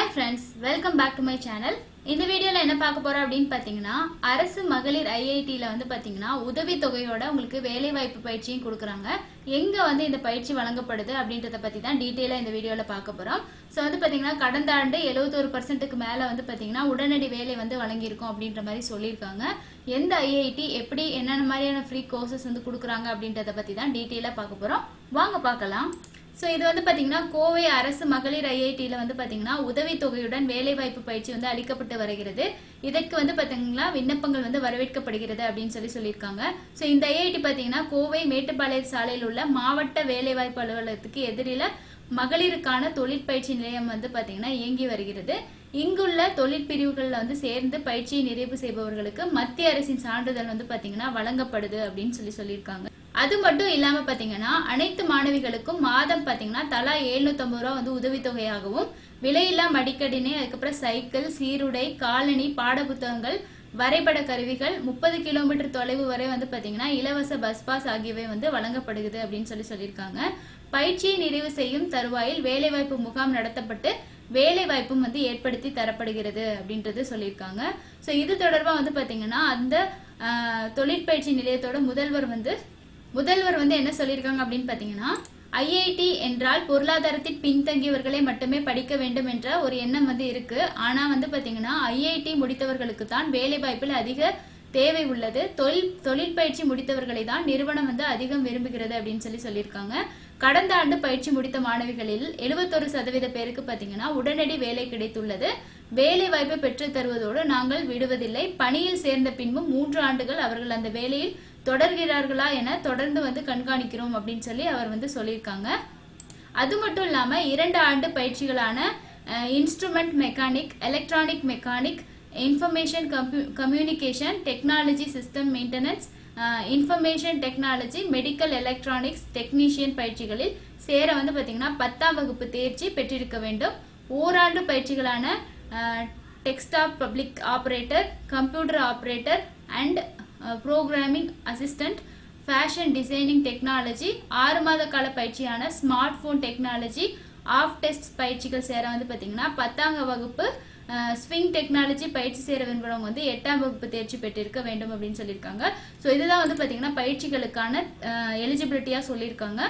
hi friends welcome back to my channel இந்த வீடியோவில் என்ன பார்க்க போறோம் அப்படின்னு பார்த்தீங்கன்னா அரசு மகளிர் ஐஐடியில் வந்து பார்த்தீங்கன்னா உதவித்தொகையோட உங்களுக்கு வேலைவாய்ப்பு பயிற்சியும் கொடுக்குறாங்க எங்கே வந்து இந்த பயிற்சி வழங்கப்படுது அப்படின்றத பற்றி தான் டீட்டெயிலாக இந்த வீடியோவில் பார்க்க போகிறோம் ஸோ வந்து பார்த்தீங்கன்னா கடந்த ஆண்டு எழுபத்தோரு பர்சன்ட்டுக்கு மேலே வந்து பார்த்தீங்கன்னா உடனடி வேலை வந்து வழங்கியிருக்கோம் அப்படின்ற மாதிரி சொல்லியிருக்காங்க எந்த ஐஐடி எப்படி என்னென்ன மாதிரியான ஃப்ரீ கோர்சஸ் வந்து கொடுக்குறாங்க அப்படின்றத பற்றி தான் டீட்டெயிலாக பார்க்க போகிறோம் வாங்க பார்க்கலாம் ஸோ இது வந்து பார்த்தீங்கன்னா கோவை அரசு மகளிர் ஐஐடியில் வந்து பார்த்தீங்கன்னா உதவித்தொகையுடன் வேலைவாய்ப்பு பயிற்சி வந்து அளிக்கப்பட்டு வருகிறது இதற்கு வந்து பார்த்தீங்கன்னா விண்ணப்பங்கள் வந்து வரவேற்கப்படுகிறது அப்படின்னு சொல்லி சொல்லியிருக்காங்க ஸோ இந்த ஐஐடி பார்த்தீங்கன்னா கோவை மேட்டுப்பாளையம் சாலையில் உள்ள மாவட்ட வேலைவாய்ப்பு அலுவலகத்துக்கு எதிரில் மகளிருக்கான தொழிற்பயிற்சி நிலையம் வந்து பார்த்தீங்கன்னா இயங்கி வருகிறது இங்குள்ள தொழிற்பிரிவுகளில் வந்து சேர்ந்து பயிற்சியை நிறைவு செய்பவர்களுக்கு மத்திய அரசின் சான்றிதழ் வந்து பார்த்தீங்கன்னா வழங்கப்படுது அப்படின்னு சொல்லி சொல்லியிருக்காங்க அது மட்டும் இல்லாம பாத்தீங்கன்னா அனைத்து மாணவிகளுக்கும் மாதம் பாத்தீங்கன்னா தலா 750 ரூபா வந்து உதவித்தொகையாகவும் விலையில்லா மடிக்கடினே அதுக்கப்புறம் சைக்கிள் சீருடை காலணி பாடப்புத்தகங்கள் வரைபட கருவிகள் முப்பது கிலோமீட்டர் தொலைவு வரை வந்து பாத்தீங்கன்னா இலவச பஸ் பாஸ் ஆகியவை வந்து வழங்கப்படுகிறது அப்படின்னு சொல்லி சொல்லியிருக்காங்க பயிற்சியை நிறைவு செய்யும் தருவாயில் வேலைவாய்ப்பு முகாம் நடத்தப்பட்டு வேலை வாய்ப்பும் வந்து ஏற்படுத்தி தரப்படுகிறது அப்படின்றது சொல்லியிருக்காங்க ஸோ இது தொடர்பாக வந்து பார்த்தீங்கன்னா அந்த ஆஹ், தொழிற்பயிற்சி நிலையத்தோட முதல்வர் வந்து முதல்வர் வந்து என்ன சொல்லியிருக்காங்க அப்படின்னு பார்த்தீங்கன்னா ஐஐடி என்றால் பொருளாதாரத்தில் பின்தங்கியவர்களை மட்டுமே படிக்க வேண்டும் என்ற ஒரு எண்ணம் வந்து இருக்கு ஆனா வந்து பாத்தீங்கன்னா ஐஐடி முடித்தவர்களுக்கு தான் வேலை வாய்ப்பில் அதிக தேவை உள்ளது தொழில் தொழிற்பயிற்சி முடித்தவர்களை தான் நிறுவனம் வந்து அதிகம் விரும்புகிறது அப்படின்னு சொல்லி சொல்லியிருக்காங்க கடந்த ஆண்டு பயிற்சி முடித்த மாணவிகளில் எழுபத்தொரு சதவீத பேருக்கு பாத்தீங்கன்னா உடனடி வேலை கிடைத்துள்ளது வேலை வாய்ப்பை பெற்றுத் தருவதோடு நாங்கள் விடுவதில்லை பணியில் சேர்ந்த பின்பும் மூன்று ஆண்டுகள் அவர்கள் அந்த வேலையில் தொடர்கிறார்களா என தொடர்ந்து வந்து கண்காணிக்கிறோம் அப்படின்னு சொல்லி அவர் வந்து சொல்லியிருக்காங்க அது மட்டும் இல்லாம இரண்டு ஆண்டு பயிற்சிகளான instrument mechanic electronic mechanic information communication technology system maintenance information technology medical electronics technician பயிற்சிகளில் சேர வந்து பார்த்தீங்கன்னா பத்தாம் வகுப்பு தேர்ச்சி பெற்றிருக்க வேண்டும் ஓராண்டு பயிற்சிகளான desktop public operator computer operator and programming assistant fashion designing technology ஆறு மாத கால பயிற்சியான smart phone technology of test பயிற்சிகள் சேர வந்து பார்த்தீங்கன்னா பத்தாம் வகுப்பு ஸ்விங் டெக்னாலஜி பயிற்சி சேர விரும்புகிறவங்க வந்து எட்டாம் வகுப்பு தேர்ச்சி பெற்றிருக்க வேண்டும் அப்படின்னு சொல்லியிருக்காங்க ஸோ இதுதான் வந்து பார்த்தீங்கன்னா பயிற்சிகளுக்கான எலிஜிபிலிட்டியாக சொல்லியிருக்காங்க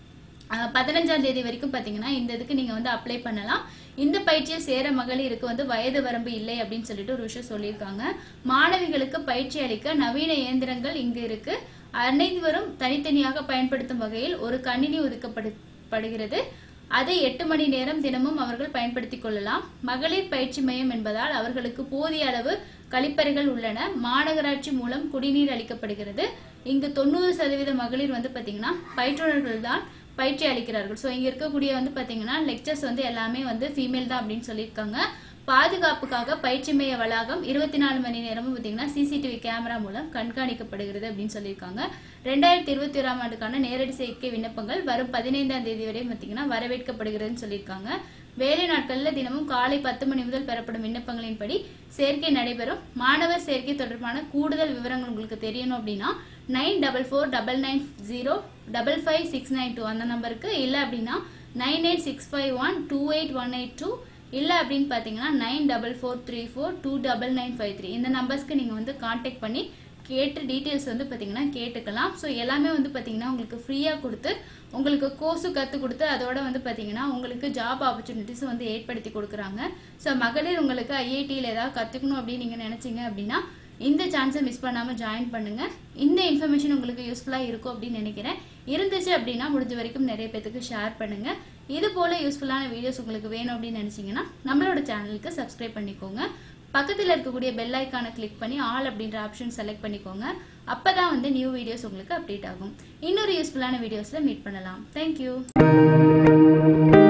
அஹ் பதினஞ்சாம் தேதி வரைக்கும் பார்த்தீங்கன்னா இந்த இதுக்கு நீங்கள் வந்து அப்ளை பண்ணலாம் இந்த பயிற்சியில் சேர மகளிருக்கு வந்து வயது வரம்பு இல்லை அப்படின்னு சொல்லிட்டு ஒரு விஷயம் சொல்லியிருக்காங்க மாணவிகளுக்கு பயிற்சி அளிக்க நவீன இயந்திரங்கள் இங்கு இருக்கு அனைவரும் தனித்தனியாக பயன்படுத்தும் வகையில் ஒரு கணினி ஒதுக்கப்படுகிறது அதை எட்டு மணி நேரம் தினமும் அவர்கள் பயன்படுத்திக் கொள்ளலாம் மகளிர் பயிற்சி மையம் என்பதால் அவர்களுக்கு போதிய அளவு கழிப்பறைகள் உள்ளன மாநகராட்சி மூலம் குடிநீர் அளிக்கப்படுகிறது இங்கு தொண்ணூறு சதவீத மகளிர் வந்து பார்த்தீங்கன்னா பயிற்றுனர்கள் தான் பயிற்சி அளிக்கிறார்கள் ஸோ இங்கே இருக்கக்கூடிய வந்து பார்த்தீங்கன்னா லெக்சர்ஸ் வந்து எல்லாமே வந்து ஃபீமேல் தான் அப்படின்னு சொல்லியிருக்காங்க பாதுகாப்புக்காக பயிற்சி மைய வளாகம் இருபத்தி நாலு மணி நேரமும் பார்த்தீங்கன்னா சிசிடிவி கேமரா மூலம் கண்காணிக்கப்படுகிறது அப்படின்னு சொல்லியிருக்காங்க ரெண்டாயிரத்தி இருபத்தி ஓராம் ஆண்டுக்கான நேரடி சேர்க்கை விண்ணப்பங்கள் வரும் பதினைந்தாம் தேதி வரை பார்த்தீங்கன்னா வரவேற்கப்படுகிறதுன்னு சொல்லியிருக்காங்க வேலை நாட்களில் தினமும் காலை பத்து மணி முதல் பெறப்படும் விண்ணப்பங்களின்படி சேர்க்கை நடைபெறும் மாணவர் சேர்க்கை தொடர்பான கூடுதல் விவரங்கள் உங்களுக்கு தெரியணும் அப்படின்னா nine double four double nine zero double five six nine two அந்த நம்பருக்கு இல்லை அப்படின்னா nine eight six five one two eight one eight two இல்லை அப்படின்னு பார்த்தீங்கன்னா nine double four three four two double nine five three இந்த நம்பர்ஸ்க்கு நீங்கள் வந்து காண்டாக்ட் பண்ணி கேட்டு டீட்டெயில்ஸ் வந்து பார்த்தீங்கன்னா கேட்டுக்கலாம் ஸோ எல்லாமே வந்து பார்த்தீங்கன்னா உங்களுக்கு ஃப்ரீயாக கொடுத்து உங்களுக்கு கோர்ஸும் கற்றுக் கொடுத்து அதோட வந்து பார்த்தீங்கன்னா உங்களுக்கு ஜாப் ஆப்பர்ச்சுனிட்டிஸும் வந்து ஏற்படுத்தி கொடுக்குறாங்க ஸோ மகளிர் உங்களுக்கு ஐஐடியில் ஏதாவது கற்றுக்கணும் அப்படின்னு நீங்கள் நினச்சிங்க அப்படின்னா இந்த சான்ஸை மிஸ் பண்ணாமல் ஜாயின் பண்ணுங்கள் இந்த இன்ஃபர்மேஷன் உங்களுக்கு யூஸ்ஃபுல்லாக இருக்கும் அப்படின்னு நினைக்கிறேன் இருந்துச்சு அப்படின்னா முடிஞ்ச வரைக்கும் நிறைய பேத்துக்கு ஷேர் பண்ணுங்கள் இது போல் யூஸ்ஃபுல்லான வீடியோஸ் உங்களுக்கு வேணும் அப்படின்னு நினச்சிங்கன்னா நம்மளோட சேனலுக்கு சப்ஸ்கிரைப் பண்ணிக்கோங்க பக்கத்தில் இருக்கக்கூடிய பெல் ஐக்கானை கிளிக் பண்ணி ஆல் அப்படின்ற ஆப்ஷன் செலக்ட் பண்ணிக்கோங்க அப்போ தான் வந்து நியூ வீடியோஸ் உங்களுக்கு அப்டேட் ஆகும் இன்னொரு யூஸ்ஃபுல்லான வீடியோஸில் மீட் பண்ணலாம் தேங்க்யூ